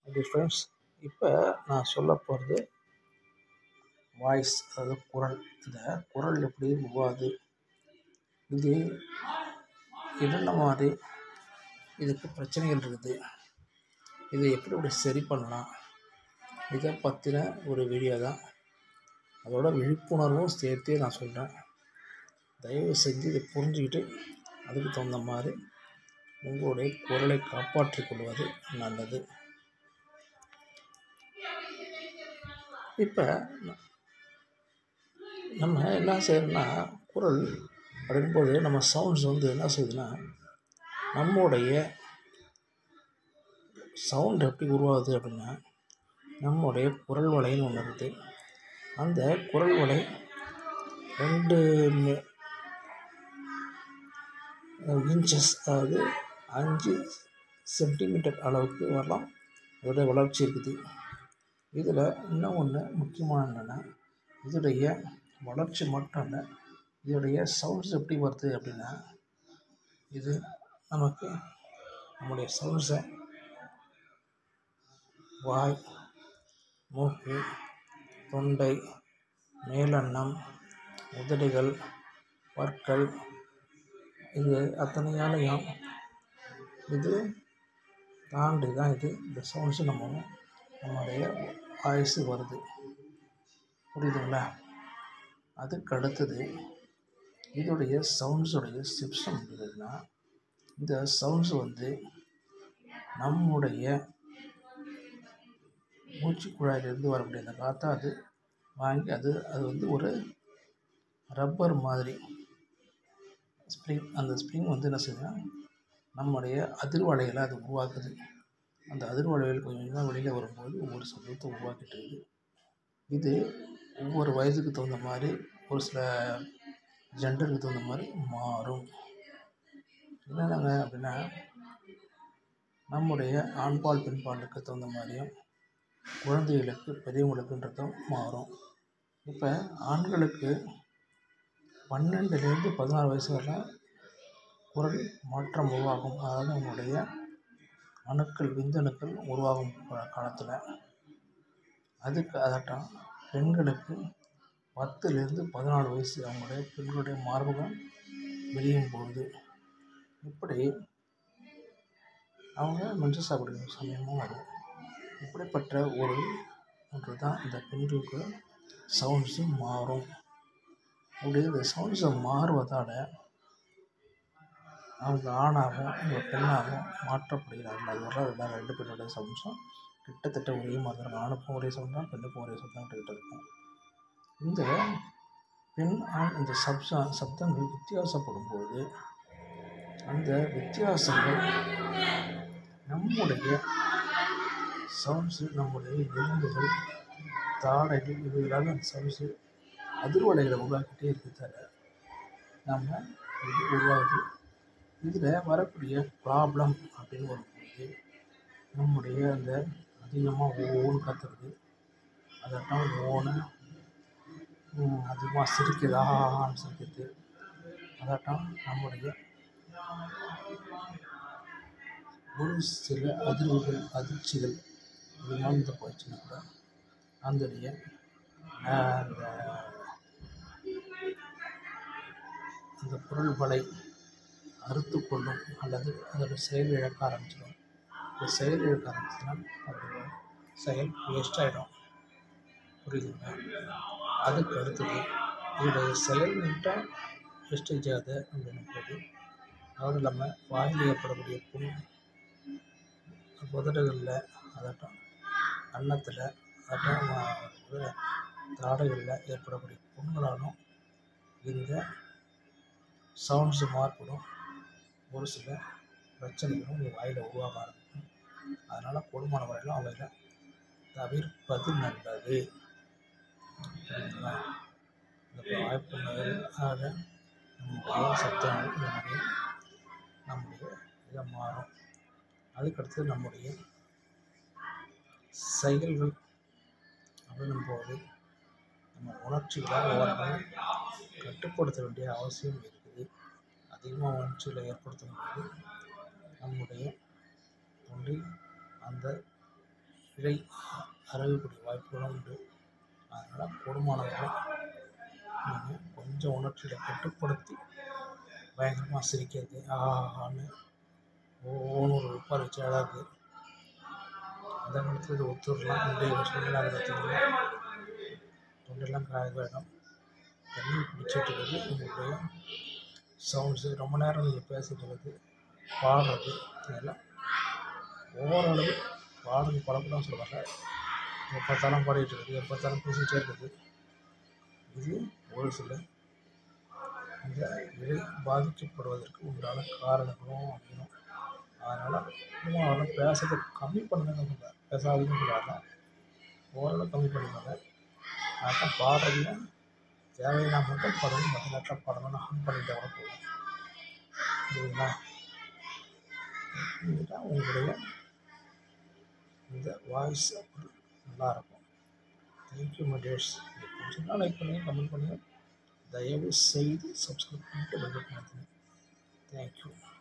okay friends இப்போ நான் சொல்ல போகிறது வாய்ஸ் அதாவது குரல் இந்த குரல் எப்படி உருவாகுது இது என்னென்ன மாதிரி இதுக்கு பிரச்சனைகள் இருக்குது இதை எப்படி இப்படி சரி பண்ணலாம் இதை பற்றின ஒரு வீடியோ தான் அதோட விழிப்புணர்வும் சேர்த்தே நான் சொல்கிறேன் தயவு செஞ்சு இதை புரிஞ்சுக்கிட்டு அதுக்கு தகுந்த மாதிரி உங்களுடைய குரலை காப்பாற்றிக் கொள்வது நல்லது இப்போ நம்ம என்ன செய்யறோம்னா குரல் அப்படின்போது நம்ம சவுண்ட்ஸ் வந்து என்ன செய்யுதுன்னா நம்முடைய சவுண்ட் எப்படி உருவாகுது அப்படின்னா நம்முடைய குரல் வலைன்னு ஒன்று இருக்குது அந்த குரல் வலை ரெண்டு இன்ச்சஸ் அதாவது அஞ்சு சென்டிமீட்டர் அளவுக்கு வரலாம் அதோடைய வளர்ச்சி இருக்குது இதில் இன்னும் ஒன்று முக்கியமான என்னென்னா இதோடைய வளர்ச்சி மட்டும் இல்லை இதோடைய சவுண்ட்ஸ் எப்படி வருது அப்படின்னா இது நமக்கு நம்முடைய சவுண்ட்ஸை வாய் மூக்கு தொண்டை மேலெண்ணம் உதடுகள் பற்கள் இது அத்தனையாலையும் இது தாண்டி தான் இது இந்த சவுண்ட்ஸு நம்ம நம்முடைய வாய்ஸு வருது புரியுதுங்களா அதுக்கு அடுத்தது இதோடைய சவுண்ட்ஸுடைய சிப்ஷன் இருக்குதுன்னா இந்த சவுண்ட்ஸ் வந்து நம்முடைய மூச்சு குழாயிலிருந்து வரக்கூடிய அந்த காற்றை அது வாங்கி அது அது வந்து ஒரு ரப்பர் மாதிரி ஸ்ப்ரிங் அந்த ஸ்ப்ரிங் வந்து என்ன செய்யுதுன்னா நம்முடைய அதிர்வலைகளை அது உருவாக்குது அந்த அதிர்வலைகள் கொஞ்சம் கொஞ்சமாக வெளியில் வரும்போது ஒவ்வொரு சத்தத்தை உருவாக்கிட்டு இருக்குது இது ஒவ்வொரு வயதுக்கு தகுந்த மாதிரி ஒரு சில ஜெண்டருக்கு தகுந்த மாதிரி மாறும் என்னென்னங்க அப்படின்னா நம்முடைய ஆண்பால் பெண்பாலுக்கு தகுந்த மாதிரியும் குழந்தைகளுக்கு பெரியவங்களுக்குன்றதும் மாறும் இப்போ ஆண்களுக்கு பன்னெண்டுலேருந்து பதினாறு வயசு வரை குரல் மாற்றம் உருவாகும் அதாவது அவங்களுடைய அணுக்கள் விந்தணுக்கள் உருவாகும் காலத்தில் அதுக்கு அதாட்டம் பெண்களுக்கு பத்துலேருந்து பதினாலு வயசு அவங்களுடைய பெண்களுடைய மார்பகம் விரியும் பொழுது இப்படி அவங்க மஞ்சள் சாப்பிடுற சமயமும் வரும் இப்படிப்பட்ட ஒரு ஒன்று தான் இந்த பெண்களுக்கு சவுண்ட்ஸும் மாறும் அப்படி இந்த சவுண்ட்ஸை மாறுவதால் அவங்க ஆணாகவும் இவங்க பெண்ணாகவும் மாற்றப்படுகிறார்கள் அது வர எல்லா ரெண்டு பேருடைய சவுண்ட்ஸும் கிட்டத்தட்ட ஒரே மாதிரி இருக்கும் ஆணுக்கும் ஒரே சவுண்ட் தான் பெண்ணுக்கும் ஒரே சவுண்ட் தான் கிட்ட இருக்கும் இந்த பெண் ஆண் இந்த சப்ச சப்தங்கள் வித்தியாசப்படும் போது அந்த வித்தியாசங்கள் நம்முடைய சவுண்ட்ஸு நம்முடைய எலும்புகள் தாடைகள் இவைகளால் அந்த சவுண்ட்ஸு அதிர்வலைகளை உருவாக்கிட்டே இருக்கிறதால நம்ம இது உருவாகுது இதில் வரக்கூடிய ப்ராப்ளம் அப்படின்னு வரும்போது நம்முடைய அந்த அதிகமாக ஓன்னு கத்துறது அதாட்டம் ஓனை அதிகமாக சிரிக்குதான்னு சிரிக்கிறது அதாட்டம் நம்முடைய ஒரு சில அதிர்வுகள் அதிர்ச்சிகள் இதனால் இந்த போச்சுன்னா கூட அதனுடைய அந்த அந்த குரல் வலை அறுத்து கொள்ளும் அல்லது அதோட செயல் இழக்க ஆரம்பிச்சிடும் இந்த செயல் இழக்க ஆரம்பிச்சுன்னா அதோட செயல் வேஸ்ட் ஆகிடும் புரியுதுங்களா அதுக்கு அடுத்தது இதோடைய செயல் மட்டும் வேஸ்டேஜ் ஆகுது அப்படின்னும் போது அதாவது நம்ம வாயில் ஏற்படக்கூடிய புண் உதடுகளில் அதாட்டம் அன்னத்தில் அதாட்டம் தாடைகளில் ஏற்படக்கூடிய புண்களாலும் இந்த சவுண்ட்ஸு மாறுபடும் ஒரு சில பிரச்சனைகளும் உங்கள் வாயில் உருவாக ஆரம்பிக்கும் அதனால் கூடுமான வரையிலும் அவைகளை தவிர்ப்பது நல்லது புரியுதுங்களா இந்த வாய்ப்புகள் ஆக நம்முடைய சத்தங்கள் நம்முடைய நம்முடைய இதை மாறும் அதுக்கடுத்து நம்முடைய செயல்கள் அப்படின்னும் போது நம்ம உணர்ச்சிகளை ஓரங்கள் கட்டுப்படுத்த வேண்டிய அவசியம் இருக்குது அதிகமாக உணர்ச்சிகளை ஏற்படுத்தும் போது நம்முடைய தொண்டி அந்த பிழை அறகக்கூடிய வாய்ப்புகளும் உண்டு அதனால் கூடுமானவரை நீங்கள் கொஞ்சம் உணர்ச்சிகளை கட்டுப்படுத்தி பயங்கரமாக சிரிக்கிறது ஆஹான்னு ஒவ்வொன்று ஒரு உப்பார் வச்சு அழகு அந்த நேரத்தில் இது ஒத்துடலாம் இன்றைய சூழ்நிலை தொண்டெல்லாம் காய வேணும் தண்ணி குடிச்சிட்டு இருக்கிறது உங்களுடைய சவுண்ட்ஸு ரொம்ப நேரம் நீங்கள் பேசிட்டு இருக்கிறது பாடுறது இதெல்லாம் ஓரளவு பாடுறது பழப்படம் சொல்லுவாங்க எப்போ பாடிட்டு இருக்குது எப்போ பார்த்தாலும் பேசிகிட்டே இருக்குது இது ஒரு சில இந்த இதை பாதிக்கப்படுவதற்கு உண்டான காரணங்களும் அப்படின்னும் அதனால் இன்னும் அவரெல்லாம் பேசுறதை கம்மி பண்ணுங்க சொல்ல பேசாதீங்கன்னு சொல்லாத ஓரளவு கம்மி பண்ணிக்கோங்க அதான் பாடுறதுல தேவையான மட்டும் பாடணும் மற்ற நேரத்தில் பாடணும்னு ஆன் பண்ணிட்டா கூட போதும் சரிங்களா இதுதான் உங்களுடைய இந்த வாய்ஸ் அப்படி நல்லாயிருக்கும் தேங்க்யூ மடேஷ் பிடிச்சிருந்தா லைக் பண்ணுங்கள் கமெண்ட் பண்ணுங்கள் தயவு செய்து சப்ஸ்கிரைப் பண்ணிட்டு பெல் பட்டன் அழுத்துங்க தேங்க்யூ